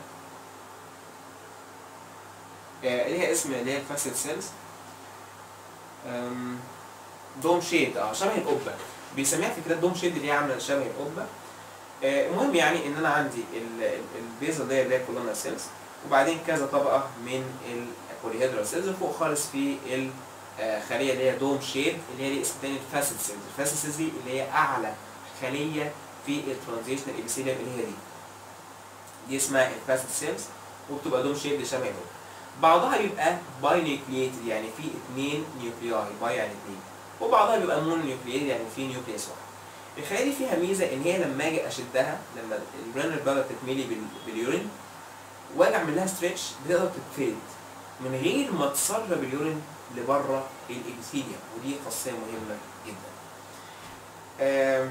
آه، ليها اسم اللي هي الفاسد سيلز دوم شيد اه شبه القبه بيسميها في الكتاب دوم شيد اللي هي عامله شبه القبه آه، المهم يعني ان انا عندي ال- ال- البيزل دي اللي هي كولونا سيلز وبعدين كذا طبقه من البوليهيدرال سيلز وفوق خالص في الخليه اللي هي دوم شيد اللي هي ليه اسم تاني الفاسد سيلز الفاسد سيلز دي اللي هي اعلى خليه في الترانزيشنال ابيثيليوم اللي هي دي دي اسمها الفاسد سيلز وبتبقى دوم شيد شبه القبه بعضها بيبقى باي نيوكلييتد يعني في اثنين نيوكلياي باي يعني اثنين وبعضها بيبقى مون نيوكلييتد يعني في نيوكليس واحد الخلايا دي فيها ميزه ان هي لما اجي اشدها لما البرينر بلد تتملي بال- باليورين واجي اعمل لها ستريتش بتقدر تتفرد من غير ما تسرب اليورين لبره الابيثيليوم ودي خاصيه مهمه جدا. آم،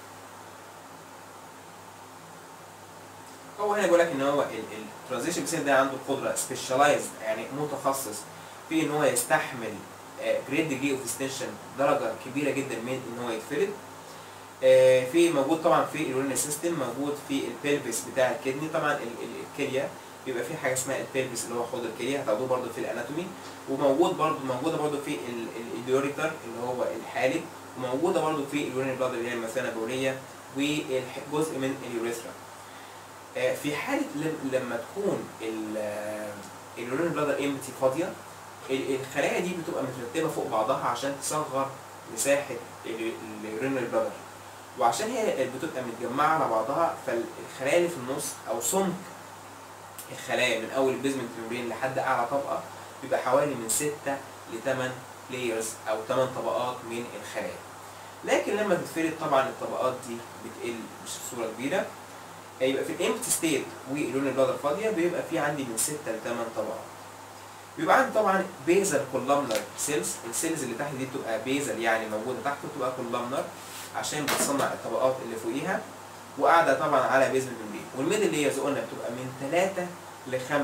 هو هنا بيقول لك ان هو الترانزيشن سيل ده عنده قدره سبيشاليزد يعني متخصص في ان هو يستحمل جريد ديجري اوف اكستنشن درجه كبيره جدا من ان هو يتفرد آه، في موجود طبعا في اليورين سيستم موجود في البيلفيس بتاع الكدني طبعا ال- ال- الكليه بيبقى في حاجه اسمها البيلفيس اللي هو حوض الكليه هتاخدوه برضو في الاناتومي وموجود برضو موجوده برضو في ال- ال- اليوريتر اللي هو الحالب وموجوده برضو في اليورين بلاد اللي هي المثانه البوليه وجزء من اليوريثرا آه، في حاله لم- لما تكون اليورين بلادر امتي فاضيه ال- الخلايا دي بتبقى مترتبه فوق بعضها عشان تصغر مساحه اليورين بلادر وعشان هي بتبقى متجمعه على بعضها فالخلايا اللي في النص او سمك الخلايا من اول البيزمنت ممبرين لحد اعلى طبقه بيبقى حوالي من 6 ل 8 لايرز او 8 طبقات من الخلايا لكن لما تتفرد طبعا الطبقات دي بتقل مش بصوره كبيره يبقى في الامتي ستيت واللون البلادر فاضيه بيبقى في عندي من 6 ل 8 طبقات بيبقى عندي طبعا بيزل كولامنر سيلز السيلز اللي تحت دي بتبقى بيزل يعني موجوده تحت بتبقى كولامنر عشان بتصنع الطبقات اللي فوقيها وقاعده طبعا على بيزمنت ممبرين والميدل لايرز قلنا بتبقى من 3 ل 5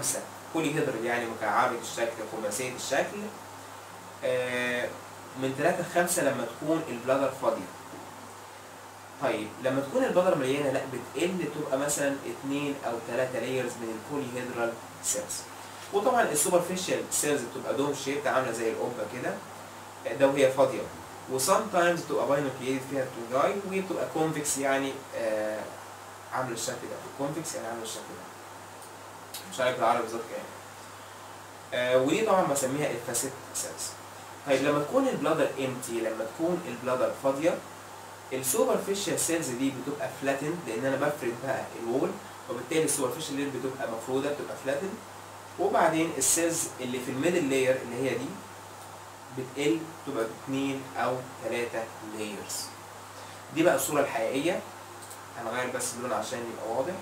بولي هيدرال يعني مكعبة الشكل خماسية الشكل آه، من 3 ل 5 لما تكون البلادر فاضية طيب لما تكون البلادر مليانة لا بتقل تبقى مثلا 2 أو 3 لايرز من البولي هيدرال سيلز وطبعا السوبرفيشال سيلز بتبقى دوم شيب عاملة زي القبة كده آه، ده وهي فاضية وسام تايمز بتبقى باينوكليد فيها تونجاي وبتبقى كونفكس يعني آه عامله الشكل ده كونفكس يعني عامله الشكل ده مش عارف بالعربي بالظبط ايه آه ودي طبعا بسميها الفاسيت سيلز طيب لما تكون البلادر امتي لما تكون البلادر فاضيه السوبرفيشال سيلز دي بتبقى فلاتن لان انا بفرد بقى الوول وبالتالي السوبرفيشال لير بتبقى مفروده بتبقى فلاتن وبعدين السيلز اللي في الميدل لاير اللي هي دي بتقل تبقى باتنين او ثلاثة لايرز دي بقى الصورة الحقيقية هنغير بس اللون عشان يبقى واضح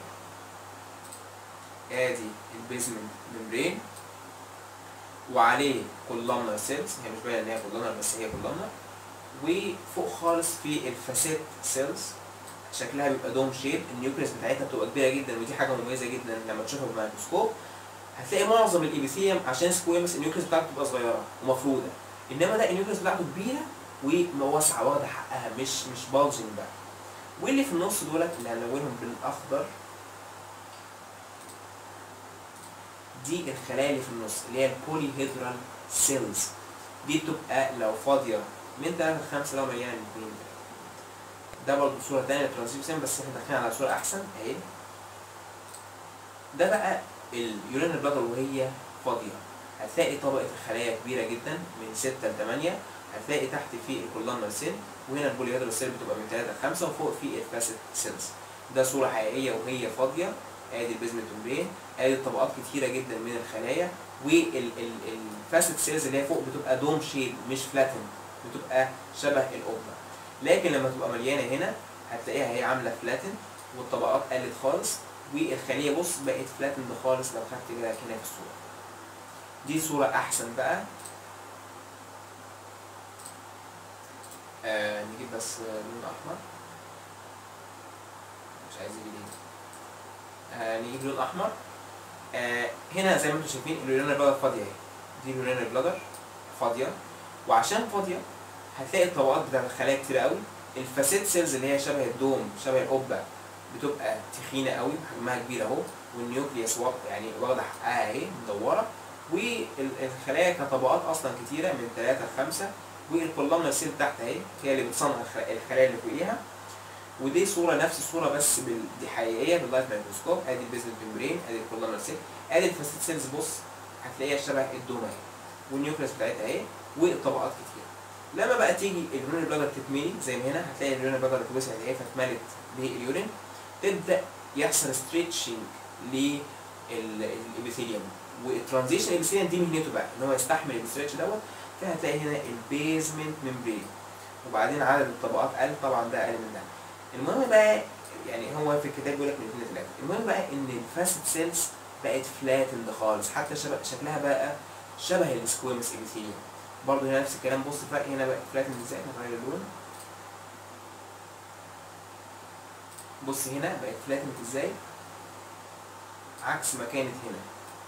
ادي البيزمنت ممبرين وعليه كولامنر سيلز هي مش باينه ان هي كولامنر بس هي كولامنر وفوق خالص في الفاسيت سيلز شكلها بيبقى دوم شيب النيوكليس بتاعتها بتبقى كبيره جدا ودي حاجه مميزه جدا لما تشوفها بالميكروسكوب هتلاقي معظم الابيثيليوم عشان سكويمس النيوكليس بتاعته بتبقى صغيره ومفروده انما ده النيوكليس بتاعته كبيره وواسعه واخده حقها مش مش بالجنج بقى واللي في النص دولت اللي هنلونهم بالاخضر دي الخلايا اللي في النص اللي هي البولي هيدرال سيلز دي بتبقى لو فاضيه من 3 ل 5 لو مليانه من 2 ده برضه صوره ثانيه ترانسيوسين بس احنا داخلين على صوره احسن اهي ده بقى اليورينال بلادر وهي فاضيه هتلاقي طبقه الخلايا كبيره جدا من 6 ل 8 هتلاقي تحت في الكولامنر سيل وهنا البوليهيدرال سيل بتبقى من 3 ل 5 وفوق في الفاسيت سيلز ده صوره حقيقيه وهي فاضيه ادي البيزمنت ممبرين ادي طبقات كتيره جدا من الخلايا والفاسيت سيلز اللي هي فوق بتبقى دوم شيب مش فلاتن بتبقى شبه القبه لكن لما تبقى مليانه هنا هتلاقيها هي عامله فلاتن والطبقات قلت خالص والخليه بص بقت فلاتن خالص لو خدت بالك هنا في الصوره دي صوره احسن بقى آه نجيب بس لون احمر مش عايز يجي ليه آه نجيب لون احمر آه هنا زي ما انتم شايفين اليورينال بلادر فاضيه اهي دي اليورينال بلادر فاضيه وعشان فاضيه هتلاقي الطبقات بتاعت الخلايا كتير قوي الفاسيت سيلز اللي هي شبه الدوم شبه القبه بتبقى تخينه قوي حجمها كبير اهو والنيوكليوس واخد يعني واخده حقها اهي مدوره والخلايا كطبقات اصلا كتيره من 3 ل 5 والكولامنر سيل تحت اهي هي اللي بتصنع الخلايا اللي فوقيها ودي صوره نفس الصوره بس بال... دي حقيقيه باللايت مايكروسكوب ادي البيزنت ممبرين ادي الكولامنر سيل ادي الفاسيت سيلز بص هتلاقيها شبه الدوم اهي والنيوكليوس بتاعتها اهي والطبقات كتير لما بقى تيجي اليورين بلادر تتملي زي ما هنا هتلاقي اليورين بلادر اتوسعت اهي فاتملت باليورين تبدا يحصل ستريتشنج للابيثيليوم والترانزيشن الابيثيليوم دي مهنته بقى ان هو يستحمل الاستريتش دوت فهتلاقي هنا البيزمنت ممبرين وبعدين عدد الطبقات قل طبعا ده اقل من ده المهم بقى يعني هو في الكتاب بيقول لك من 2 ل 3 المهم بقى ان الفاسد سيلز بقت فلاتند خالص حتى شبه شكلها بقى شبه السكويمس ابيثيليوم برضه هنا نفس الكلام بص الفرق هنا بقى فلاتند ازاي نغير اللون بص هنا بقت فلاتند ازاي عكس ما كانت هنا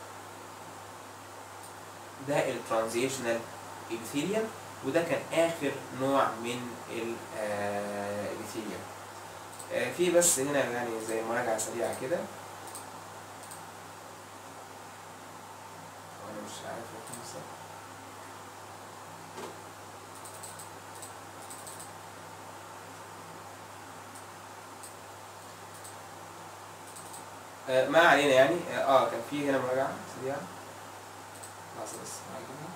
ده الترانزيشنال ابيثيليوم وده كان اخر نوع من الابيثيليوم آه في بس هنا يعني زي مراجعه سريعه كده وانا مش عارف اكون صح آه ما علينا يعني اه آه، كان في هنا مراجعه سريعه لحظه بس هجيبها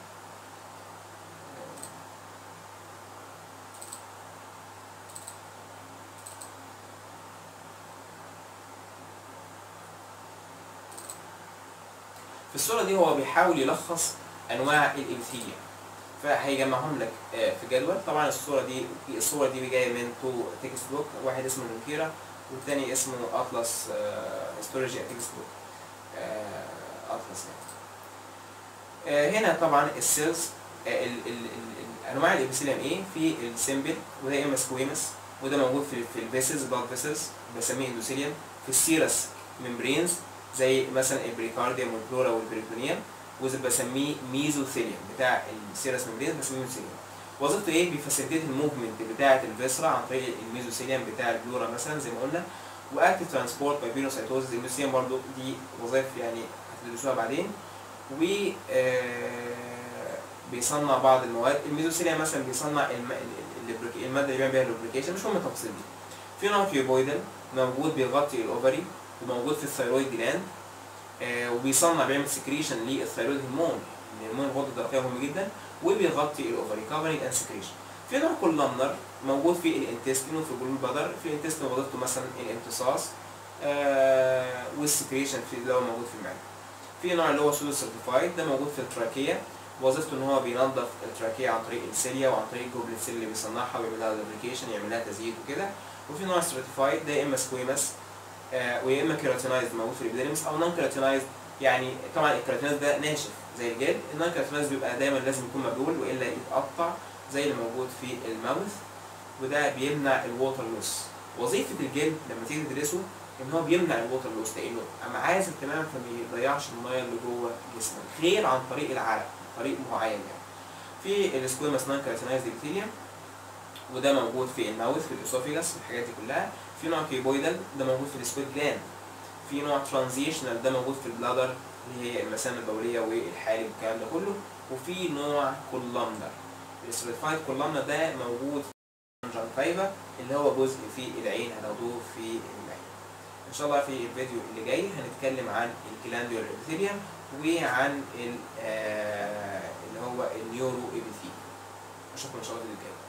في الصورة دي هو بيحاول يلخص أنواع الإبثيليوم فهيجمعهم لك آه، في جدول طبعا الصورة دي الصورة دي جاية من تو تكست بوك واحد اسمه نوكيرا والتاني اسمه أطلس هيستولوجي تكست بوك أطلس يعني آه، هنا طبعا السيلز آه، ال- ال- ال- انواع الابيثيليوم ايه في السيمبل وده يا اما سكويمس وده موجود في في الفيسلز بلاد فيسلز بسميه اندوثيليوم في السيرس ممبرينز زي مثلا البريكارديوم والبلورا والبريتونيوم وزي بسميه ميزوثيليوم بتاع السيرس ممبرين بسميه ميزوثيليوم وظيفته ايه بيفاسيليتيت الموفمنت بتاعه الفيسرا عن طريق الميزوثيليوم بتاع البلورا مثلا زي ما قلنا واكتف ترانسبورت باي بينوسايتوزز الميزوثيليوم برضو دي وظائف يعني هتدرسوها بعدين و آه، بيصنع بعض المواد الميزوثيليوم مثلا بيصنع الم... ال- ال- الماده اللي بيعمل بيها اللوبريكيشن مش مهم التفاصيل دي في نوع كيوبويدال موجود بيغطي الاوفري وموجود في الثيرويد جلاند آه، وبيصنع بيعمل سكريشن للثيرويد هرمون الهرمون الغده الدرقيه مهم جدا وبيغطي الاوفري كفرنج اند سكريشن في نوع كولامنر موجود في الانتستين وفي الجلول بلادر في الانتستين وظيفته مثلا الامتصاص آه والسكريشن في اللي هو موجود في المعده في نوع اللي هو سودو سيرتيفايد ده موجود في التراكيه وظيفته ان هو بينظف التراكيه عن طريق السيليا وعن طريق الجوبلت سيل اللي بيصنعها ويعمل لها لوبريكيشن يعمل لها تزييت وكده وفي نوع سيرتيفايد ده يا اما سكويمس آه ويا اما كيراتينايزد موجود في الابيديرمس او نون كيراتينايزد يعني طبعا الكيراتينايزد ده ناشف زي الجلد النون كيراتينايزد بيبقى دايما لازم يكون مبلول والا يتقطع زي اللي موجود في الماوث وده بيمنع الووتر لوس وظيفه الجلد لما تيجي تدرسه ان هو بيمنع الووتر لوس لانه اما عازل تماما فما بيضيعش الميه اللي جوه جسمك غير عن طريق العرق طريق معين يعني في السكويماس نون كيراتينايزد ابيثيليوم وده موجود في الماوث في الاسوفيجاس الحاجات دي كلها في نوع كيبويدال ده موجود في السكويد جلاند في نوع ترانزيشنال ده موجود في البلادر اللي هي المسام البوليه والحالب والكلام ده كله وفي نوع كولامنر السوليدفايد كولامنر ده موجود في الجنفايفا اللي هو جزء في العين هناخدوه في العين ان شاء الله في الفيديو اللي جاي هنتكلم عن الكلانديول ابيثيليوم وعن ال- آه، اللي هو النيورو ابيثيليوم اشوفكم ان شاء الله في الفيديو الجاي